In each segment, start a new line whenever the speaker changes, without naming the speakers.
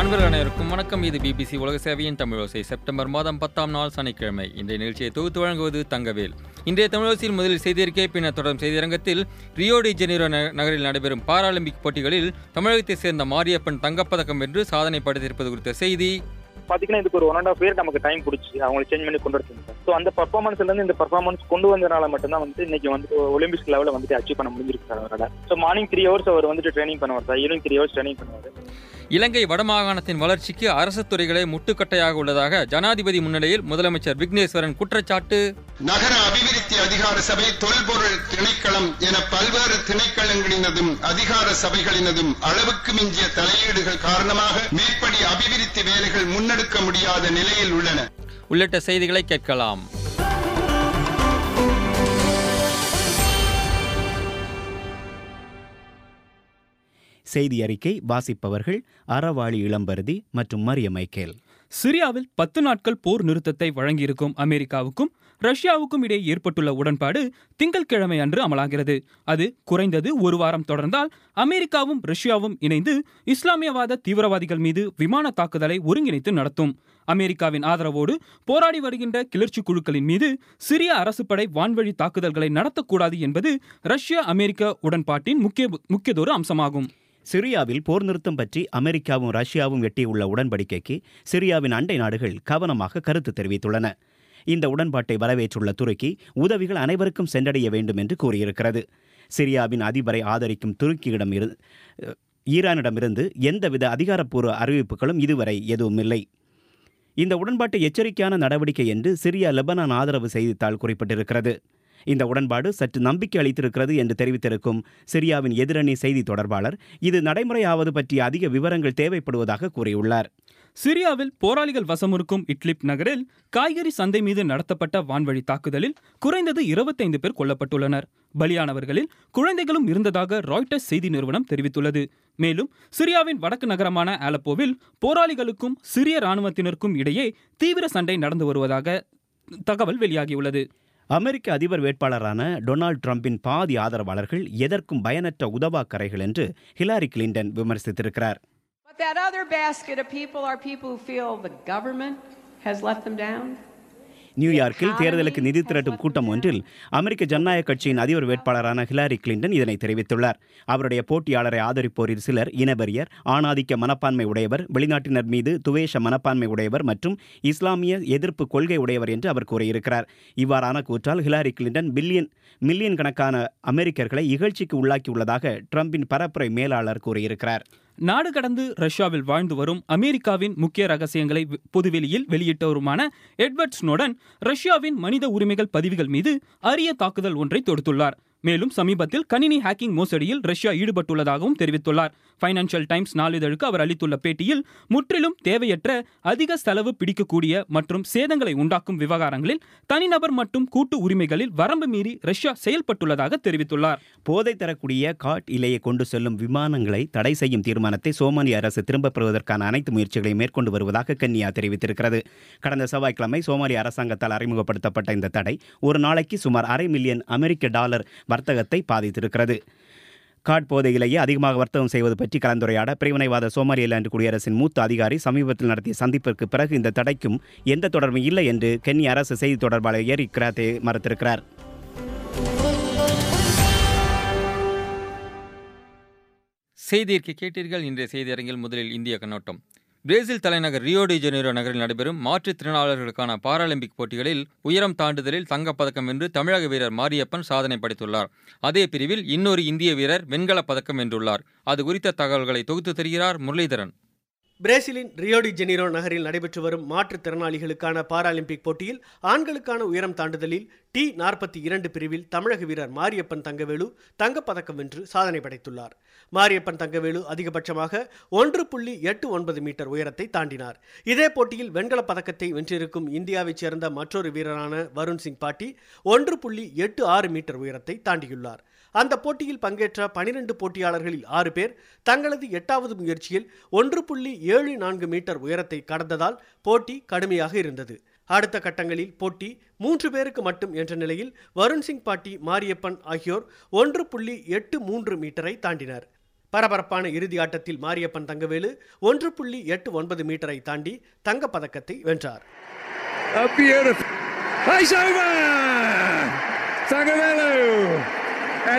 அன்பர்கள் அனைவருக்கும் வணக்கம் இது பிபிசி உலக சேவையின் தமிழோசை செப்டம்பர் மாதம் பத்தாம் நாள் சனிக்கிழமை இன்றைய நிகழ்ச்சியை தொகுத்து வழங்குவது தங்கவேல் இன்றைய தமிழோசையில் முதலில் செய்தியறிக்கை பின்னர் தொடரும் செய்தியரங்கத்தில் ரியோ டி ஜெனீரோ ந- நகரில் நடைபெறும் பாராலிம்பிக் போட்டிகளில் தமிழகத்தைச் சேர்ந்த மாரியப்பன் தங்கப்பதக்கம் வென்று சாதனை படைத்திருப்பது குறித்த செய்தி
பாத்தீங்கன்னா இதுக்கு ஒரு ஒன் அண்ட் ஆஃப் இயர் நமக்கு டைம் பிடிச்சி அவங்களை சேஞ்ச் பண்ணி கொண்டு வரதுங்க சார் ஸோ அந்த பர்ஃபார்மன்ஸ்ல இருந்து இந்த பர்ஃபார்மன்ஸ் கொண்டு வந்தனால மட்டும்தான் வந்துட்டு இன்னைக்கு வந்துட்டு ஒலிம்பிக்ஸ் லெவலில் வந்துட்டு அச்சீவ் பண்ண முடிஞ்சிருக்கு சார் அவரால் ஸோ மார்னிங் த்ரீ ஹவர்ஸ் அவர் வந்துட்டு ட்ரைனிங் பண்ணுவார் sir evening three hours training பண்ணுவார்
இலங்கை வடமாகாணத்தின் வளர்ச்சிக்கு அரசு துறைகளே முட்டுக்கட்டையாக உள்ளதாக ஜனாதிபதி முன்னிலையில் முதலமைச்சர் விக்னேஸ்வரன் குற்றச்சாட்டு
நகர அபிவிருத்தி அதிகார சபை தொல்பொருள் திணைக்களம் என பல்வேறு திணைக்களங்களினதும் அதிகார சபைகளினதும் அளவுக்கு மிஞ்சிய தலையீடுகள் காரணமாக மேற்படி அபிவிருத்தி வேலைகள் முன்னெடுக்க முடியாத நிலையில் உள்ளன
உள்ளிட்ட செய்திகளை கேட்கலாம்
செய்தி அறிக்கை வாசிப்பவர்கள் அறவாளி இளம்பருதி மற்றும் மரிய மைக்கேல்
சிரியாவில் பத்து நாட்கள் போர் நிறுத்தத்தை வழங்கியிருக்கும் அமெரிக்காவுக்கும் ரஷ்யாவுக்கும் இடையே ஏற்பட்டுள்ள உடன்பாடு திங்கட்கிழமை அன்று அமலாகிறது அது குறைந்தது ஒரு வாரம் தொடர்ந்தால் அமெரிக்காவும் ரஷ்யாவும் இணைந்து இஸ்லாமியவாத தீவிரவாதிகள் மீது விமான தாக்குதலை ஒருங்கிணைத்து நடத்தும் அமெரிக்காவின் ஆதரவோடு போராடி வருகின்ற கிளர்ச்சி குழுக்களின் மீது சிரிய அரசு படை வான்வழி தாக்குதல்களை நடத்தக்கூடாது என்பது ரஷ்யா அமெரிக்க உடன்பாட்டின் முக்கிய முக்கியதொரு அம்சமாகும்
சிரியாவில் போர் நிறுத்தம் பற்றி அமெரிக்காவும் ரஷ்யாவும் எட்டியுள்ள உடன்படிக்கைக்கு சிரியாவின் அண்டை நாடுகள் கவனமாக கருத்து தெரிவித்துள்ளன இந்த உடன்பாட்டை வரவேற்றுள்ள துருக்கி உதவிகள் அனைவருக்கும் சென்றடைய வேண்டும் என்று கூறியிருக்கிறது சிரியாவின் அதிபரை ஆதரிக்கும் துருக்கியிடம் இரு ஈரானிடமிருந்து எந்தவித அதிகாரப்பூர்வ அறிவிப்புகளும் இதுவரை எதுவும் இல்லை இந்த உடன்பாட்டை எச்சரிக்கையான நடவடிக்கை என்று சிரியா லெபனான் ஆதரவு செய்தித்தாள் குறிப்பிட்டிருக்கிறது இந்த உடன்பாடு சற்று நம்பிக்கை அளித்திருக்கிறது என்று தெரிவித்திருக்கும் சிரியாவின் எதிரணி செய்தி தொடர்பாளர் இது நடைமுறையாவது பற்றிய அதிக விவரங்கள் தேவைப்படுவதாக கூறியுள்ளார்
சிரியாவில் போராளிகள் வசமிருக்கும் இட்லிப் நகரில் காய்கறி சந்தை மீது நடத்தப்பட்ட வான்வழி தாக்குதலில் குறைந்தது 25 பேர் கொல்லப்பட்டுள்ளனர் பலியானவர்களில் குழந்தைகளும் இருந்ததாக ராய்ட்டர்ஸ் செய்தி நிறுவனம் தெரிவித்துள்ளது மேலும் சிரியாவின் வடக்கு நகரமான ஆலப்போவில் போராளிகளுக்கும் சிரிய இராணுவத்தினருக்கும் இடையே தீவிர சண்டை நடந்து வருவதாக தகவல் வெளியாகியுள்ளது
அமெரிக்க அதிபர் வேட்பாளரான டொனால்ட் ட்ரம்பின் பாதி ஆதரவாளர்கள் எதற்கும் பயனற்ற உதவாக்கரைகள் என்று ஹிலாரி கிளின்டன் விமர்சித்திருக்கிறார்
But that other basket of people are people who feel the government has let them down.
நியூயார்க்கில் தேர்தலுக்கு நிதி திரட்டும் கூட்டம் ஒன்றில் அமெரிக்க ஜனநாயக கட்சியின் அதிபர் வேட்பாளரான ஹிலாரி கிளின்டன் இதனை தெரிவித்துள்ளார் அவருடைய போட்டியாளரை ஆதரிப்போரில் சிலர் இனவெறியர் ஆணாதிக்க மனப்பான்மை உடையவர் வெளிநாட்டினர் மீது துவேஷ மனப்பான்மை உடையவர் மற்றும் இஸ்லாமிய எதிர்ப்பு கொள்கை உடையவர் என்று அவர் கூறியிருக்கிறார் இவ்வாறான கூற்றால் ஹிலாரி கிளின்டன் பில்லியன் மில்லியன் கணக்கான அமெரிக்கர்களை இகழ்ச்சிக்கு உள்ளாக்கியுள்ளதாக ட்ரம்பின் பரப்புரை மேலாளர் கூறியிருக்கிறார்
நாடு கடந்து ரஷ்யாவில் வாழ்ந்து வரும் அமெரிக்காவின் முக்கிய ரகசியங்களை வெ- பொதுவெளியில் வெளியிட்டவருமான எட்வர்ட் ஸ்னோடன் ரஷ்யாவின் மனித உரிமைகள் பதிவுகள் மீது அரிய தாக்குதல் ஒன்றை தொடுத்துள்ளார் மேலும் சமீபத்தில் கணினி ஹேக்கிங் மோசடியில் ரஷ்யா ஈடுபட்டுள்ளதாகவும் தெரிவித்துள்ளார் ஃபைனான்சியல் டைம்ஸ் நாளிதழுக்கு அவர் அளித்துள்ள பேட்டியில் முற்றிலும் தேவையற்ற அதிக செலவு பிடிக்கக்கூடிய மற்றும் சேதங்களை உண்டாக்கும் விவகாரங்களில் தனிநபர் மற்றும் கூட்டு உரிமைகளில் வரம்பு மீறி ரஷ்யா செயல்பட்டுள்ளதாக தெரிவித்துள்ளார்
போதை தரக்கூடிய காட் இலையை கொண்டு செல்லும் விமானங்களை தடை செய்யும் தீர்மானத்தை சோமாலிய அரசு திரும்பப் பெறுவதற்கான அனைத்து முயற்சிகளையும் மேற்கொண்டு வருவதாக கன்னியா தெரிவித்திருக்கிறது கடந்த செவ்வாய்க்கிழமை சோமாலிய அரசாங்கத்தால் அறிமுகப்படுத்தப்பட்ட இந்த தடை ஒரு நாளைக்கு சுமார் அரை மில்லியன் அமெரிக்க டாலர் வர்த்தகத்தை பாதித்திருக்கிறது காட் போதையிலேயே அதிகமாக வர்த்தகம் செய்வது பற்றி கலந்துரையாட பிரிவினைவாத சோமாலியலாந்து குடியரசின் மூத்த அதிகாரி சமீபத்தில் நடத்திய சந்திப்பிற்கு பிறகு இந்த தடைக்கும் எந்த தொடர்பும் இல்லை என்று கென்ய அரசு செய்தி தொடர்பாளர் எரிக் கிராத்தே மறுத்திருக்கிறார்
செய்தியிற்கு கேட்டீர்கள் இன்றைய செய்தியரங்கில் முதலில் இந்திய கண்ணோட்டம் பிரேசில் தலைநகர் ரியோ டி ஜெனீரோ நகரில் நடைபெறும் மாற்றுத்திறனாளர்களுக்கான பாராலிம்பிக் போட்டிகளில் உயரம் தாண்டுதலில் தங்கப்பதக்கம் வென்று தமிழக வீரர் மாரியப்பன் சாதனை படைத்துள்ளார் அதே பிரிவில் இன்னொரு இந்திய வீரர் வெண்கலப் பதக்கம் வென்றுள்ளார் அது குறித்த தகவல்களை தொகுத்து தருகிறார் முரளிதரன்
பிரேசிலின் ரியோடி ஜெனீரோ நகரில் நடைபெற்று வரும் மாற்றுத்திறனாளிகளுக்கான பாராலிம்பிக் போட்டியில் ஆண்களுக்கான உயரம் தாண்டுதலில் டி நாற்பத்தி இரண்டு பிரிவில் தமிழக வீரர் மாரியப்பன் தங்கவேலு தங்கப்பதக்கம் வென்று சாதனை படைத்துள்ளார் மாரியப்பன் தங்கவேலு அதிகபட்சமாக ஒன்று புள்ளி எட்டு ஒன்பது மீட்டர் உயரத்தை தாண்டினார் இதே போட்டியில் வெண்கலப் பதக்கத்தை வென்றிருக்கும் இந்தியாவைச் சேர்ந்த மற்றொரு வீரரான வருண் சிங் பாட்டி ஒன்று புள்ளி எட்டு ஆறு மீட்டர் உயரத்தை தாண்டியுள்ளார் அந்த போட்டியில் பங்கேற்ற பனிரெண்டு போட்டியாளர்களில் ஆறு பேர் தங்களது எட்டாவது முயற்சியில் ஒன்று புள்ளி ஏழு நான்கு மீட்டர் உயரத்தை கடந்ததால் போட்டி கடுமையாக இருந்தது அடுத்த கட்டங்களில் போட்டி மூன்று பேருக்கு மட்டும் என்ற நிலையில் வருண் சிங் பாட்டி மாரியப்பன் ஆகியோர் ஒன்று புள்ளி எட்டு மூன்று மீட்டரை தாண்டினர் பரபரப்பான இறுதி ஆட்டத்தில் மாரியப்பன் தங்கவேலு ஒன்று புள்ளி எட்டு ஒன்பது மீட்டரை தாண்டி தங்கப் பதக்கத்தை வென்றார்
A beautiful. It's over! Tagavello at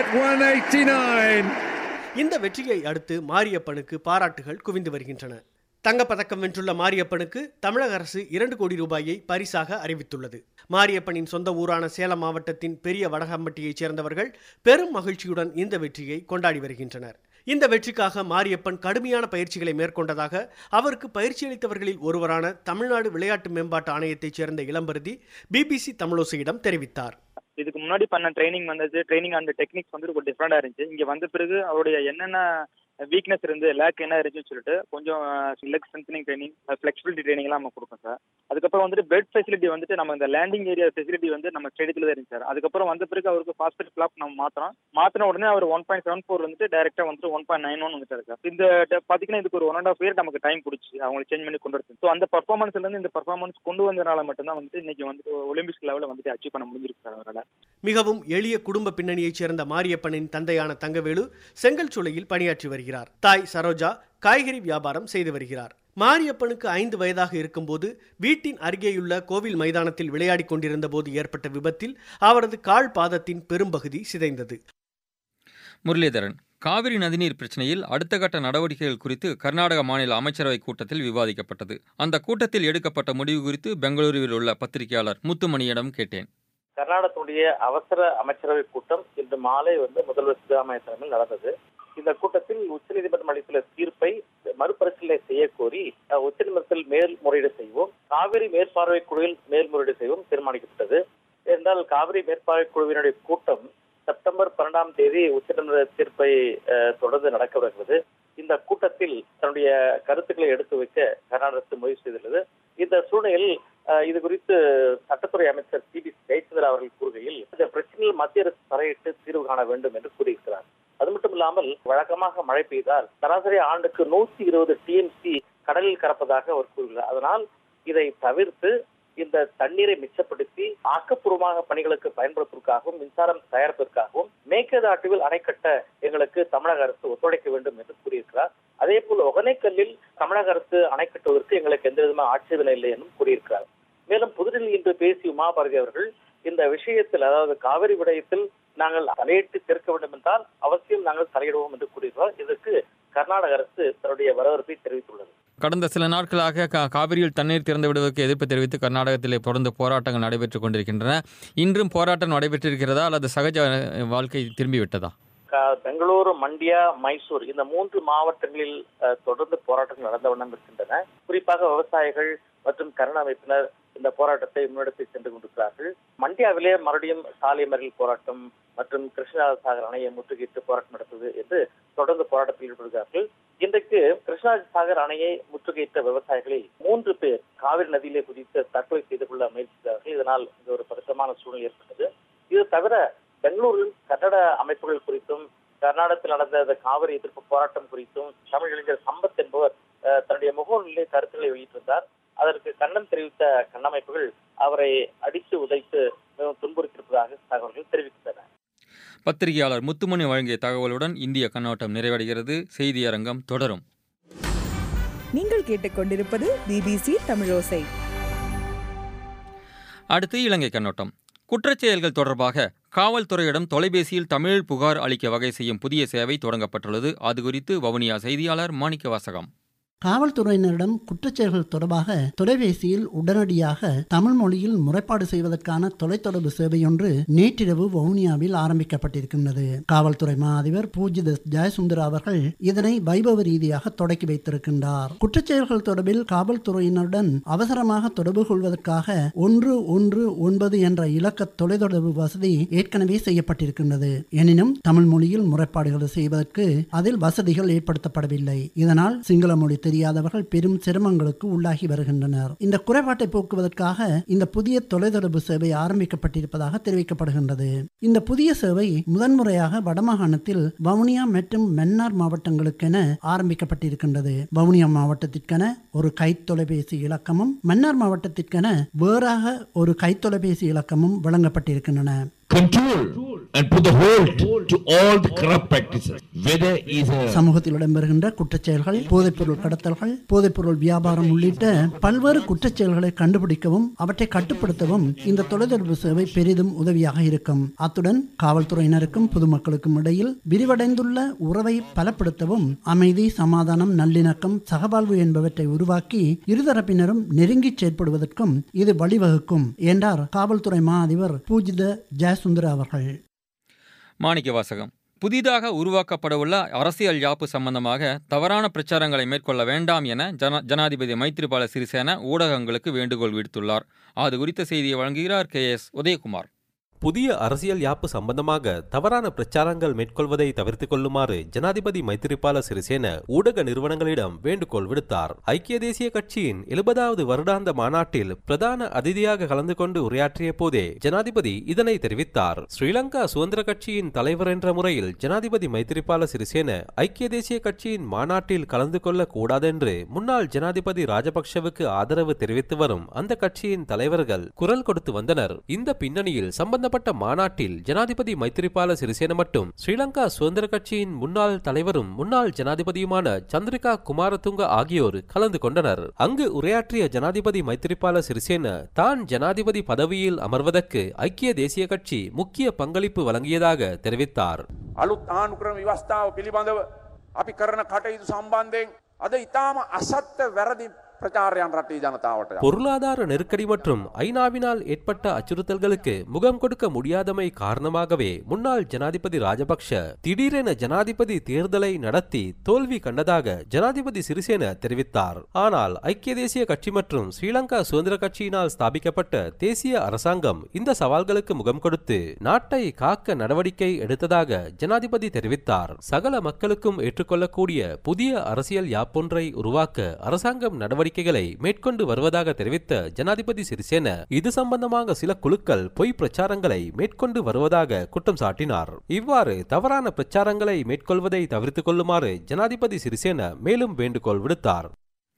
189.
இந்த வெற்றியை அடுத்து மாரியப்பனுக்கு பாராட்டுகள் குவிந்து வருகின்றன தங்கப்பதக்கம் வென்றுள்ள மாரியப்பனுக்கு தமிழக அரசு இரண்டு கோடி ரூபாயை பரிசாக அறிவித்துள்ளது மாரியப்பனின் சொந்த ஊரான சேலம் மாவட்டத்தின் பெரிய வடகம்பட்டியைச் சேர்ந்தவர்கள் பெரும் மகிழ்ச்சியுடன் இந்த வெற்றியை கொண்டாடி வருகின்றனர் இந்த வெற்றிக்காக மாரியப்பன் கடுமையான பயிற்சிகளை மேற்கொண்டதாக அவருக்கு பயிற்சி அளித்தவர்களில் ஒருவரான தமிழ்நாடு விளையாட்டு மேம்பாட்டு ஆணையத்தைச் சேர்ந்த இளம்பருதி பிபிசி தமிழோசையிடம் தெரிவித்தார்
இதுக்கு முன்னாடி பண்ண ட்ரைனிங் வந்தது ட்ரைனிங் அந்த டெக்னிக்ஸ் வந்து கொஞ்சம் டிஃப்ரெண்டாக இருந்துச்சு இங்கே வந்த பிறகு அவருடைய என்னென்ன வீக்னஸ் இருந்து லேக் என்ன இருந்துச்சுன்னு சொல்லிட்டு கொஞ்சம் லெக் ஸ்ட்ரென்தனிங் ட்ரைனிங் ஃப்ளெக்சிபிலிட்டி ட்ரைனிங்லாம் நம்ம கொடுப்போம் சார் அதுக்கப்புறம் வந்துட்டு பெட் ஃபெசிலிட்டி வந்துட்டு நம்ம இந்த லேண்டிங் ஏரியா ஃபெசிலிட்டி வந்து நம்ம ஸ்டேடியத்தில் தான் இருந்துச்சு சார் அதுக்கப்புறம் வந்த பிறகு அவருக்கு ஃபாஸ்பேட் ஃபிளாப் நம்ம மாத்திரம் மாத்தின உடனே அவர் ஒன் பாயிண்ட் செவன் ஃபோர் வந்துட்டு டேரெக்டாக வந்துட்டு ஒன் பாயிண்ட் நைன் ஒன் வந்துட்டாரு சார் இந்த ட- பார்த்தீங்கன்னா இதுக்கு ஒரு ஒன் அண்ட் ஆஃப் இயர் நமக்கு டைம் பிடிச்சி அவங்களை சேஞ்ச் பண்ணி கொண்டு வரது ஸோ அந்த பர்ஃபார்மன்ஸ்லேருந்து இந்த பர்ஃபார்மன்ஸ் கொண்டு வந்தனால மட்டும்தான் வந்துட்டு இன்னைக்கு வந்துட்டு ஒலிம்பிக்ஸ் லெவலில் வந்துட்டு அச்சீவ் பண்ண முடிஞ்சிருக்கு சார் அவரால்
மிகவும் எளிய குடும்ப பின்னணியைச் சேர்ந்த மாரியப்பனின் தந்தையான தங்கவேலு செங்கல் சூளையில் பணியாற்றி வருகிறார் தாய் சரோஜா காய்கறி வியாபாரம் செய்து வருகிறார் மாரியப்பனுக்கு ஐந்து வயதாக இருக்கும்போது வீட்டின் அருகேயுள்ள கோவில் மைதானத்தில் விளையாடிக் கொண்டிருந்த போது ஏற்பட்ட விபத்தில் அவரது கால் பாதத்தின் பெரும்பகுதி சிதைந்தது
முரளிதரன் காவிரி நதிநீர் பிரச்சனையில் அடுத்த கட்ட நடவடிக்கைகள் குறித்து கர்நாடக மாநில அமைச்சரவை கூட்டத்தில் விவாதிக்கப்பட்டது அந்த கூட்டத்தில் எடுக்கப்பட்ட முடிவு குறித்து பெங்களூருவில் உள்ள பத்திரிகையாளர் முத்துமணியிடம் கேட்டேன்
கர்நாடகத்துடைய அவசர அமைச்சரவை கூட்டம் இன்று மாலை வந்து முதல்வர் சித்தராமையா தலைமையில் நடந்தது இந்த கூட்டத்தில் உச்சநீதிமன்றம் அளித்துள்ள தீர்ப்பை மறுபரிசீலனை செய்ய கோரி அஹ், உச்சநீதிமன்றத்தில் மேல்முறையீடு செய்வோம் காவிரி மேற்பார்வை குழுவில் மேல்முறையீடு செய்வோம் தீர்மானிக்கப்பட்டது என்றால் காவிரி மேற்பார்வை குழுவினுடைய கூட்டம் செப்டம்பர் பன்னெண்டாம் தேதி உச்சநீதிமன்ற தீர்ப்பை அஹ், தொடர்ந்து நடக்கவிருக்கிறது இந்த கூட்டத்தில் தன்னுடைய கருத்துக்களை எடுத்து வைக்க கர்நாடக அரசு முடிவு செய்துள்ளது இந்த சூழ்நிலையில் அஹ், இது குறித்து சட்டத்துறை அமைச்சர் சி பி ஜெயச்சந்திரா அவர்கள் கூறுகையில் இந்த பிரச்சனையில் மத்திய அரசு தலையிட்டு தீர்வு காண வேண்டும் என்று கூறியிருக்கிறார் அது மட்டும் இல்லாமல் வழக்கமாக மழை பெய்தால் சராசரி ஆண்டுக்கு நூத்தி இருபது டிஎம்சி கடலில் கறப்பதாக அவர் கூறுகிறார் அதனால் இதை தவிர்த்து இந்த தண்ணீரை மிச்சப்படுத்தி ஆக்கப்பூர்வமாக பணிகளுக்கு பயன்படுத்துவதற்காகவும் மின்சாரம் தயாரிப்பதற்காகவும் மேகதாட்டுவில் அணை கட்ட எங்களுக்கு தமிழக அரசு ஒத்துழைக்க வேண்டும் என்று கூறியிருக்கிறார் அதே போல் ஒகனைக்கல்லில் தமிழக அரசு அணை கட்டுவதற்கு எங்களுக்கு எந்த விதமான ஆட்சேபனை இல்லை என்றும் கூறியிருக்கிறார் மேலும் புதுடில்லி இன்று பேசிய உமாபாரதி அவர்கள் இந்த விஷயத்தில் அதாவது காவிரி விடயத்தில் நாங்கள் தலையிட்டு சேர்க்க வேண்டும் என்றால் அவசியம் நாங்கள் தலையிடுவோம் என்று கூறுகிறார் இதற்கு கர்நாடக அரசு தன்னுடைய வரவேற்பை தெரிவித்துள்ளது
கடந்த சில நாட்களாக கா- காவிரியில் தண்ணீர் திறந்து விடுவதற்கு எதிர்ப்பு தெரிவித்து கர்நாடகத்திலே தொடர்ந்து போராட்டங்கள் நடைபெற்றுக் கொண்டிருக்கின்றன இன்றும் போராட்டம் நடைபெற்றிருக்கிறதா அல்லது சகஜ அஹ், வாழ்க்கை திரும்பிவிட்டதா
க- பெங்களூரு மண்டியா மைசூர் இந்த மூன்று மாவட்டங்களில் அஹ், தொடர்ந்து போராட்டங்கள் நடந்த வண்ணம் இருக்கின்றன குறிப்பாக விவசாயிகள் மற்றும் கருண அமைப்பினர் இந்த போராட்டத்தை முன்னெடுத்து சென்று கொண்டிருக்கிறார்கள் மண்டியாவிலே மறுபடியும் சாலை மறியல் போராட்டம் மற்றும் கிருஷ்ணராஜசாகர் அணையை முற்றுகையிட்டு போராட்டம் நடத்துவது என்று தொடர்ந்து போராட்டத்தில் ஈடுபடுகிறார்கள் இன்றைக்கு கிருஷ்ணராஜசாகர் அணையை முற்றுகையிட்ட விவசாயிகளில் மூன்று பேர் காவிரி நதியிலே குதித்து தற்கொலை செய்து கொள்ள முயற்சித்தார்கள் இதனால் இது ஒரு பதற்றமான சூழ்நிலை ஏற்பட்டது இது தவிர பெங்களூரில் கட்டட அமைப்புகள் குறித்தும் கர்நாடகத்தில் நடந்த இந்த காவிரி எதிர்ப்பு போராட்டம் குறித்தும் தமிழ் இளைஞர் சம்பத் என்பவர் அஹ், தன்னுடைய முகநூலிலே கருத்துக்களை வெளியிட்டிருந்தார் அதற்கு கண்டனம் தெரிவித்த கண்ணமைப்புகள் அவரை அடித்து உதைத்து மிகவும் துன்புறுத்தியிருப்பதாக தகவல்கள் தெரிவிக்கின்றன
பத்திரிகையாளர் முத்துமணி வழங்கிய தகவலுடன் இந்திய கண்ணோட்டம் நிறைவடைகிறது செய்தியரங்கம் தொடரும்
நீங்கள் கேட்டுக்கொண்டிருப்பது பிபிசி தமிழோசை
அடுத்து இலங்கை கண்ணோட்டம் குற்றச்செயல்கள் தொடர்பாக காவல்துறையிடம் தொலைபேசியில் தமிழ் புகார் அளிக்க வகை செய்யும் புதிய சேவை தொடங்கப்பட்டுள்ளது அது குறித்து வவுனியா செய்தியாளர் மாணிக்க வாசகம்
காவல்துறையினரிடம் குற்றச்செயல்கள் தொடர்பாக தொலைபேசியில் உடனடியாக தமிழ் மொழியில் முறைப்பாடு செய்வதற்கான தொலைத்தொடர்பு சேவையொன்று நேற்றிரவு வவுனியாவில் ஆரம்பிக்கப்பட்டிருக்கின்றது காவல்துறை மா அதிபர் பூஜித ஜெயசுந்தர் அவர்கள் இதனை வைபவ ரீதியாக தொடக்கி வைத்திருக்கின்றார் குற்றச்செயல்கள் தொடர்பில் காவல்துறையினருடன் அவசரமாக தொடர்பு கொள்வதற்காக ஒன்று ஒன்று ஒன்பது என்ற இலக்க தொலைத்தொடர்பு வசதி ஏற்கனவே செய்யப்பட்டிருக்கின்றது எனினும் தமிழ் மொழியில் முறைப்பாடுகள் செய்வதற்கு அதில் வசதிகள் ஏற்படுத்தப்படவில்லை இதனால் சிங்கள மொழி தெரியாதவர்கள் பெரும் சிரமங்களுக்கு உள்ளாகி வருகின்றனர் இந்த குறைபாட்டை போக்குவதற்காக இந்த புதிய தொலைத்தொடர்பு சேவை ஆரம்பிக்கப்பட்டிருப்பதாக தெரிவிக்கப்படுகின்றது இந்த புதிய சேவை முதன்முறையாக வடமாகாணத்தில் வவுனியா மற்றும் மன்னார் மாவட்டங்களுக்கென ஆரம்பிக்கப்பட்டிருக்கின்றது வவுனியா மாவட்டத்திற்கென ஒரு கைத்தொலைபேசி இலக்கமும் மன்னார் மாவட்டத்திற்கென வேறாக ஒரு கைத்தொலைபேசி இலக்கமும் வழங்கப்பட்டிருக்கின்றன
and put the halt to all the corrupt practices. Whether is a
சமூகத்தில் இடம்பெறுகின்ற குற்றச்செயல்கள் போதைப்பொருள் கடத்தல்கள் போதைப்பொருள் வியாபாரம் உள்ளிட்ட பல்வேறு குற்றச்செயல்களை கண்டுபிடிக்கவும் அவற்றை கட்டுப்படுத்தவும் இந்த தொலைத்தொடர்பு சேவை பெரிதும் உதவியாக இருக்கும் அத்துடன் காவல்துறையினருக்கும் பொதுமக்களுக்கும் இடையில் விரிவடைந்துள்ள உறவை பலப்படுத்தவும் அமைதி சமாதானம் நல்லிணக்கம் சகவாழ்வு என்பவற்றை உருவாக்கி இருதரப்பினரும் நெருங்கி செயற்படுவதற்கும் இது வழிவகுக்கும் என்றார் காவல்துறை மா அதிபர் பூஜித ஜெயசுந்தர அவர்கள்
மாணிக்க வாசகம் புதிதாக உருவாக்கப்படவுள்ள அரசியல் யாப்பு சம்பந்தமாக தவறான பிரச்சாரங்களை மேற்கொள்ள வேண்டாம் என ஜன ஜனாதிபதி மைத்ரிபால சிறிசேன ஊடகங்களுக்கு வேண்டுகோள் விடுத்துள்ளார் அது குறித்த செய்தியை வழங்குகிறார் கே எஸ் உதயகுமார்
புதிய அரசியல் யாப்பு சம்பந்தமாக தவறான பிரச்சாரங்கள் மேற்கொள்வதை தவிர்த்துக் கொள்ளுமாறு ஜனாதிபதி மைத்திரிபால சிறிசேன ஊடக நிறுவனங்களிடம் வேண்டுகோள் விடுத்தார் ஐக்கிய தேசிய கட்சியின் எழுபதாவது வருடாந்த மாநாட்டில் பிரதான அதிதியாக கலந்து கொண்டு உரையாற்றிய போதே ஜனாதிபதி இதனை தெரிவித்தார் ஸ்ரீலங்கா சுதந்திர கட்சியின் தலைவர் என்ற முறையில் ஜனாதிபதி மைத்திரிபால சிறிசேன ஐக்கிய தேசிய கட்சியின் மாநாட்டில் கலந்து கொள்ளக் கூடாதென்று முன்னாள் ஜனாதிபதி ராஜபக்ஷவுக்கு ஆதரவு தெரிவித்து வரும் அந்த கட்சியின் தலைவர்கள் குரல் கொடுத்து வந்தனர் இந்த பின்னணியில் சம்பந்த சம்பந்தப்பட்ட மாநாட்டில் ஜனாதிபதி மைத்திரிபால சிறிசேன மட்டும் ஸ்ரீலங்கா சுதந்திர கட்சியின் முன்னாள் தலைவரும் முன்னாள் ஜனாதிபதியுமான சந்திரிகா குமாரதுங்க ஆகியோர் கலந்து கொண்டனர் அங்கு உரையாற்றிய ஜனாதிபதி மைத்திரிபால சிறிசேன தான் ஜனாதிபதி பதவியில் அமர்வதற்கு ஐக்கிய தேசிய கட்சி முக்கிய பங்களிப்பு வழங்கியதாக தெரிவித்தார்
අලුත් ආනුක්‍රම විවස්ථාව පිළිබඳව අපි කරන කටයුතු සම්බන්ධයෙන් අද ඉතාම අසත්‍ය වැරදි பிரச்சாரයන් රටේ ජනතාවට
பொருளாதார நெருக்கடி மற்றும் ஐநாவினால் ஏற்பட்ட அச்சுறுத்தல்களுக்கு முகம் கொடுக்க முடியாதமை காரணமாகவே முன்னாள் ஜனாதிபதி ராஜபக்ஷ திடீரென ஜனாதிபதி தேர்தலை நடத்தி தோல்வி கண்டதாக ஜனாதிபதி சிறிசேன தெரிவித்தார் ஆனால் ஐக்கிய தேசிய கட்சி மற்றும் ஸ்ரீலங்கா சுதந்திர கட்சியினால் ஸ்தாபிக்கப்பட்ட தேசிய அரசாங்கம் இந்த சவால்களுக்கு முகம் கொடுத்து நாட்டை காக்க நடவடிக்கை எடுத்ததாக ஜனாதிபதி தெரிவித்தார் சகல மக்களுக்கும் ஏற்றுக்கொள்ளக்கூடிய புதிய அரசியல் யாப்பொன்றை உருவாக்க அரசாங்கம் நடவடிக்கை நடவடிக்கைகளை மேற்கொண்டு வருவதாக தெரிவித்த ஜனாதிபதி சிறிசேன இது சம்பந்தமாக சில குழுக்கள் பொய் பிரச்சாரங்களை மேற்கொண்டு வருவதாக குற்றம் சாட்டினார் இவ்வாறு தவறான பிரச்சாரங்களை மேற்கொள்வதை தவிர்த்துக் கொள்ளுமாறு ஜனாதிபதி சிறிசேன மேலும் வேண்டுகோள் விடுத்தார்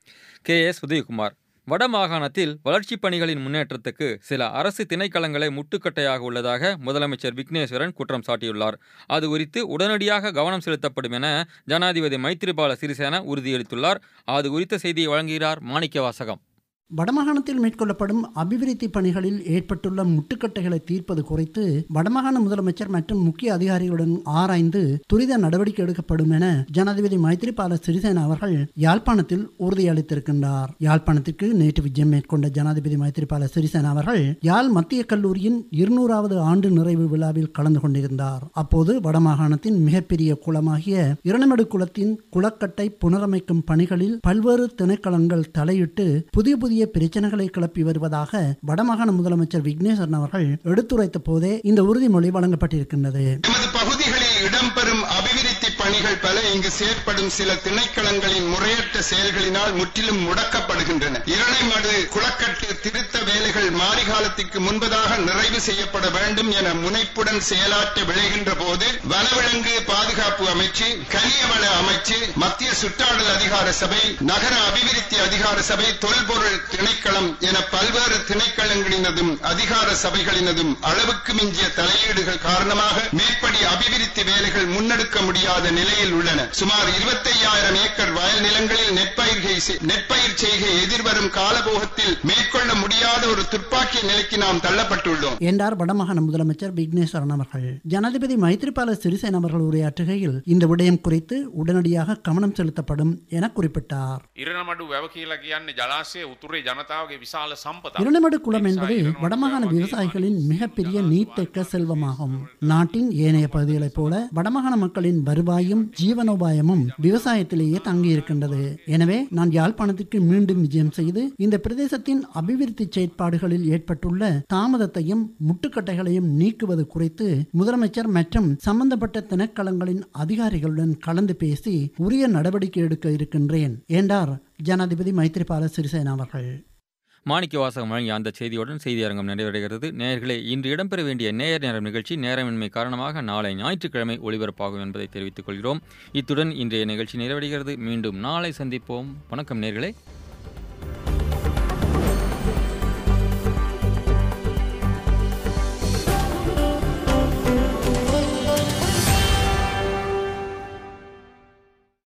கே எஸ் உதயகுமார் வடமாகாணத்தில் வளர்ச்சிப் பணிகளின் முன்னேற்றத்துக்கு சில அரசு திணைக்களங்களை முட்டுக்கட்டையாக உள்ளதாக முதலமைச்சர் விக்னேஸ்வரன் குற்றம் சாட்டியுள்ளார் அது குறித்து உடனடியாக கவனம் செலுத்தப்படும் என ஜனாதிபதி மைத்திரிபால சிறிசேன உறுதியளித்துள்ளார் அது குறித்த செய்தியை வழங்குகிறார் மாணிக்க வாசகம்
வடமாகாணத்தில் மேற்கொள்ளப்படும் அபிவிருத்தி பணிகளில் ஏற்பட்டுள்ள முட்டுக்கட்டைகளை தீர்ப்பது குறித்து வடமாகாண முதலமைச்சர் மற்றும் முக்கிய அதிகாரிகளுடன் ஆராய்ந்து துரித நடவடிக்கை எடுக்கப்படும் என ஜனாதிபதி மைத்திரிபால சிறிசேன அவர்கள் யாழ்ப்பாணத்தில் உறுதியளித்திருக்கின்றார் யாழ்ப்பாணத்திற்கு நேற்று விஜயம் மேற்கொண்ட ஜனாதிபதி மைத்திரிபால சிறிசேன அவர்கள் யாழ் மத்திய கல்லூரியின் இருநூறாவது ஆண்டு நிறைவு விழாவில் கலந்து கொண்டிருந்தார் அப்போது வடமாகாணத்தின் மிகப்பெரிய குளமாகிய இரணிமடு குளத்தின் குளக்கட்டை புனரமைக்கும் பணிகளில் பல்வேறு திணைக்களங்கள் தலையிட்டு புதிய புதிய புதிய பிரச்சனைகளை கிளப்பி வருவதாக வடமாகாண முதலமைச்சர் விக்னேஸ்வரன் அவர்கள் எடுத்துரைத்த போதே இந்த உறுதிமொழி வழங்கப்பட்டிருக்கின்றது
எமது பகுதிகளில் இடம்பெறும் அபிவிருத்தி பணிகள் பல இங்கு செயற்படும் சில திணைக்களங்களின் முறையற்ற செயல்களினால் முற்றிலும் முடக்கப்படுகின்றன இரணைமடு குளக்கட்டு திருத்த வேலைகள் மாரிகாலத்திற்கு முன்பதாக நிறைவு செய்யப்பட வேண்டும் என முனைப்புடன் செயலாற்ற விளைகின்ற போது வனவிலங்கு பாதுகாப்பு அமைச்சு கனியவள அமைச்சு மத்திய சுற்றாடல் அதிகார சபை நகர அபிவிருத்தி அதிகார சபை தொல்பொருள் திணைக்களம் என பல்வேறு திணைக்களங்களினதும் அதிகார சபைகளினதும் அளவுக்கு மிஞ்சிய தலையீடுகள் காரணமாக மேற்படி அபிவிருத்தி வேலைகள் முன்னெடுக்க முடியாத நிலையில் உள்ளன சுமார் இருபத்தையாயிரம் ஏக்கர் வயல் நிலங்களில் நெற்பயிர்கை நெற்பயிர் செய்கை எதிர்வரும் காலபோகத்தில் மேற்கொள்ள முடியாத ஒரு துப்பாக்கிய நிலைக்கு நாம் தள்ளப்பட்டுள்ளோம்
என்றார் வடமாகாண முதலமைச்சர் விக்னேஸ்வரன் அவர்கள் ஜனாதிபதி மைத்ரிபால சிறிசேன அவர்கள் உரையாற்றுகையில் இந்த விடயம் குறித்து உடனடியாக கவனம் செலுத்தப்படும் என குறிப்பிட்டார்
ඉරණමඩු වැව කියලා කියන්නේ ජලාශය උතුරේ ජනතාවගේ විශාල සම්පත
இரணிமடு குளம் என்பது வடமாகாண விவசாயிகளின் மிகப்பெரிய நீர்த்தேக்க செல்வமாகும் நாட்டின் ஏனைய பகுதிகளைப் போல வடமாகாண மக்களின் வருவாயும் ஜீவனோபாயமும் விவசாயத்திலேயே தங்கியிருக்கின்றது எனவே நான் யாழ்ப்பாணத்திற்கு மீண்டும் விஜயம் செய்து இந்த பிரதேசத்தின் அபிவிருத்தி செயற்பாடுகளில் ஏற்பட்டுள்ள தாமதத்தையும் முட்டுக்கட்டைகளையும் நீக்குவது குறித்து முதலமைச்சர் மற்றும் சம்பந்தப்பட்ட திணைக்களங்களின் அதிகாரிகளுடன் கலந்து பேசி உரிய நடவடிக்கை எடுக்க இருக்கின்றேன் என்றார் ஜனாதிபதி மைத்ரிபால சிறிசேனா அவர்கள்
மாணிக்க வாசகம் வழங்கிய அந்த செய்தியுடன் செய்தியரங்கம் நிறைவடைகிறது நேயர்களே இன்று இடம்பெற வேண்டிய நேயர் நேரம் நிகழ்ச்சி நேரமின்மை காரணமாக நாளை ஞாயிற்றுக்கிழமை ஒளிபரப்பாகும் என்பதை தெரிவித்துக் கொள்கிறோம் இத்துடன் இன்றைய நிகழ்ச்சி நிறைவடைகிறது மீண்டும் நாளை சந்திப்போம் வணக்கம் நேர்களே